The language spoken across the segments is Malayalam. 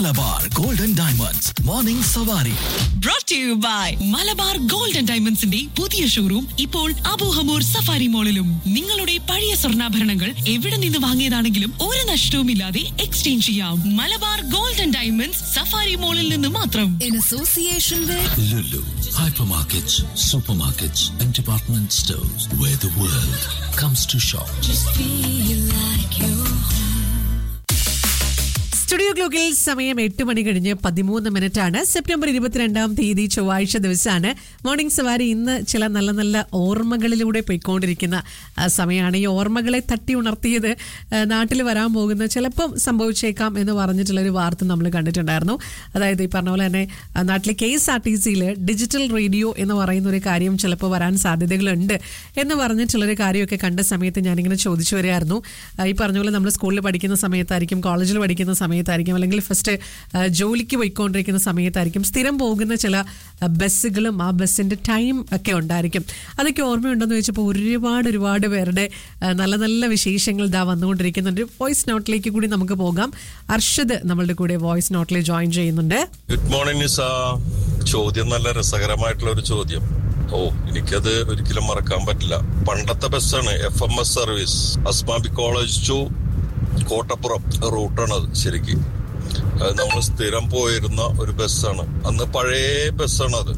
മലബാർ ഗോൾഡൻ ഡയമണ്ട്സ് മോർണിംഗ് സവാരി brought to you by Malabar gold and ഡയമണ്ട്സിന്റെ പുതിയ ഷോറൂം ഇപ്പോൾ അബൂഹമൂർ സഫാരി മോളിലും നിങ്ങളുടെ പഴയ സ്വർണ്ണാഭരണങ്ങൾ എവിടെ നിന്ന് വാങ്ങിയതാണെങ്കിലും ഒരു നഷ്ടവുമില്ലാതെ എക്സ്ചേഞ്ച് ചെയ്യാം Malabar gold and diamonds safari മോളിൽ നിന്ന് മാത്രം in association with Lulu, hypermarkets, supermarkets, and department stores where the world comes to shop. feel like you studio ക്ലോക്കിൽ സമയം എട്ട് മണി കഴിഞ്ഞ് പതിമൂന്ന് മിനിറ്റ് ആണ് സെപ്റ്റംബർ ഇരുപത്തിരണ്ടാം തീയതി ചൊവ്വാഴ്ച ദിവസമാണ് മോർണിംഗ് സവാരി ഇന്ന് ചില നല്ല നല്ല ഓർമ്മകളിലൂടെ പോയിക്കൊണ്ടിരിക്കുന്ന ആ, സമയമാണ് ഈ ഓർമ്മകളെ തട്ടി ഉണർത്തിയത് നാട്ടിൽ വരാൻ പോകുന്ന ചിലപ്പം സംഭവിച്ചേക്കാം എന്ന് പറഞ്ഞിട്ടുള്ളൊരു വാർത്ത നമ്മൾ കണ്ടിട്ടുണ്ടായിരുന്നു അതായത് ഈ പറഞ്ഞ പോലെ തന്നെ ആ, നാട്ടിലെ കെ എസ് ആർ ടി സിയിൽ ഡിജിറ്റൽ റേഡിയോ എന്ന് പറയുന്ന ഒരു കാര്യം ചിലപ്പോൾ വരാൻ സാധ്യതകളുണ്ട് എന്ന് പറഞ്ഞിട്ടുള്ളൊരു കാര്യമൊക്കെ കണ്ട സമയത്ത് ഞാനിങ്ങനെ ചോദിച്ചു വരികയായിരുന്നു ആ, ഈ പറഞ്ഞ പോലെ നമ്മൾ സ്കൂളിൽ പഠിക്കുന്ന സമയത്തായിരിക്കും കോളേജിൽ പഠിക്കുന്ന സമയത്തായിരിക്കും അല്ലെങ്കിൽ ഫസ്റ്റ് ജോലിക്ക് പോയിക്കൊണ്ടിരിക്കുന്ന സമയത്തായിരിക്കും സ്ഥിരം പോകുന്ന ചില ആ, ബസ്സുകളും ആ ബസ്സിന്റെ ടൈം ഒക്കെ ഉണ്ടായിരിക്കും അതൊക്കെ ഓർമ്മയുണ്ടെന്ന് ചോദിച്ചപ്പോൾ ഒരുപാട് ഒരുപാട് പേരുടെ ആ, നല്ല നല്ല വിശേഷങ്ങൾ ഇതാ വന്നുകൊണ്ടിരിക്കുന്നുണ്ട് വോയിസ് നോട്ടിലേക്ക് കൂടി നമുക്ക് പോകാം അർഷദ് നമ്മളുടെ കൂടെ വോയിസ് നോട്ടിൽ ജോയിൻ ചെയ്യുന്നുണ്ട് ഗുഡ് മോർണിംഗ് നിസ ചോദ്യം നല്ല രസകരമായിട്ടുള്ള ഒരു ചോദ്യം ഓ എനിക്കത് ഒരിക്കലും മറക്കാൻ പറ്റില്ല പണ്ടത്തെ ബസ്സാണ് F M S service Asmabi college to Kottappuram റൂട്ടാണത് ശരിക്കും അത് നമ്മൾ സ്ഥിരം പോയിരുന്ന ഒരു ബസ്സാണ് അന്ന് പഴയ ബസ്സാണ് അത്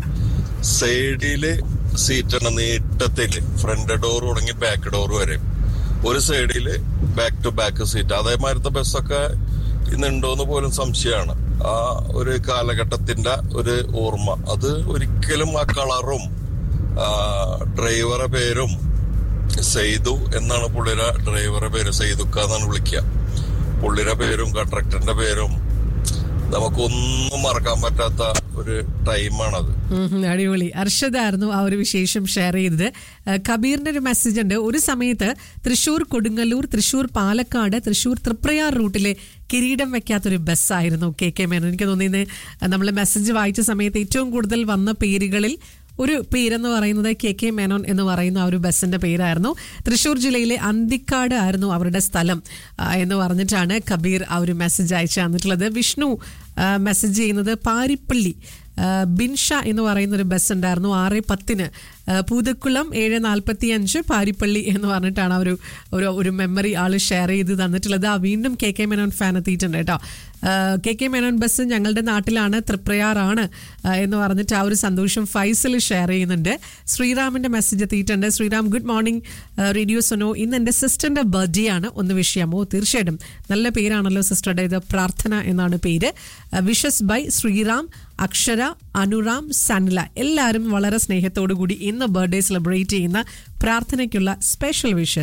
സൈഡില് സീറ്റാണ് നീട്ടത്തില് ഫ്രണ്ട് ഡോർ തുടങ്ങി ബാക്ക് ഡോർ വരെ ഒരു സൈഡില് ബാക്ക് ടു ബാക്ക് സീറ്റ് അതേമാതിരത്തെ ബസ്സൊക്കെ ഇന്നുണ്ടോന്ന് പോലും സംശയമാണ് ആ ഒരു കാലഘട്ടത്തിന്റെ ഒരു ഓർമ്മ അത് ഒരിക്കലും ആ കളറും ആ ഡ്രൈവറെ പേരും സെയ്തു എന്നാണ് പുള്ളിയുടെ ഡ്രൈവറെ പേര് സെയ്തുക്ക എന്നാണ് വിളിക്കുക പുള്ളിയുടെ പേരും കൺട്രക്ടറിന്റെ പേരും നമുക്കൊന്നും മറക്കാൻ പറ്റാത്ത ഒരു ടൈമാണത് ഉം, അടിപൊളി അർഷദായിരുന്നു ആ ഒരു വിശേഷം ഷെയർ ചെയ്തത് ഏഹ് കബീറിന്റെ ഒരു മെസ്സേജ് ഉണ്ട് ഒരു സമയത്ത് തൃശൂർ കൊടുങ്ങല്ലൂർ തൃശൂർ പാലക്കാട് തൃശൂർ തൃപ്രയാർ റൂട്ടിലെ കിരീടം വെക്കാത്തൊരു ബസ്സായിരുന്നു കെ കെ മേനോൻ എനിക്ക് തോന്നിയത് നമ്മൾ മെസ്സേജ് വായിച്ച സമയത്ത് ഏറ്റവും കൂടുതൽ വന്ന പേരുകളിൽ ഒരു പേരെന്ന് പറയുന്നത് കെ കെ മേനോൻ എന്ന് പറയുന്ന ആ ഒരു ബസ്സിന്റെ പേരായിരുന്നു തൃശൂർ ജില്ലയിലെ അന്തിക്കാട് ആയിരുന്നു അവരുടെ സ്ഥലം ആ, എന്ന് പറഞ്ഞിട്ടാണ് കബീർ ആ ഒരു മെസ്സേജ് അയച്ചു തന്നിട്ടുള്ളത് വിഷ്ണു ആ, മെസ്സേജ് ചെയ്യുന്നത് പാരിപ്പള്ളി ആ, ബിൻഷ എന്ന് പറയുന്ന ഒരു ബസ് ഉണ്ടായിരുന്നു ആറ് പത്തിന് ആ, പൂതക്കുളം ഏഴ് നാൽപ്പത്തി അഞ്ച് പാരിപ്പള്ളി എന്ന് പറഞ്ഞിട്ടാണ് ആ ഒരു ഒരു ഒരു മെമ്മറി ആള് ഷെയർ ചെയ്ത് തന്നിട്ടുള്ളത് ആ വീണ്ടും കെ കെ മേനോൻ ഫാൻ എത്തിയിട്ടുണ്ട് കേട്ടോ കെ കെ മേനോൻ ബസ് ഞങ്ങളുടെ നാട്ടിലാണ് തൃപ്രയാറാണ് ആ, എന്ന് പറഞ്ഞിട്ട് ആ ഒരു സന്തോഷം ഫൈസൽ ഷെയർ ചെയ്യുന്നുണ്ട് ശ്രീറാമിന്റെ മെസ്സേജ് എത്തിയിട്ടുണ്ട് Sreeram good morning radio Suno ഇന്ന് എൻ്റെ സിസ്റ്ററിന്റെ ബർത്ത്ഡേ ആണ് ഒന്ന് വിഷ് ചെയ്യാമോ തീർച്ചയായിട്ടും നല്ല പേരാണല്ലോ സിസ്റ്ററുടെ ഇത് പ്രാർത്ഥന എന്നാണ് പേര് വിഷസ് ബൈ ശ്രീറാം അക്ഷര അനുറാം സനില എല്ലാവരും വളരെ സ്നേഹത്തോടു കൂടി ഇന്ന് ബർത്ത്ഡേ സെലിബ്രേറ്റ് ചെയ്യുന്ന പ്രാർത്ഥനയ്ക്കുള്ള സ്പെഷ്യൽ വിഷസ്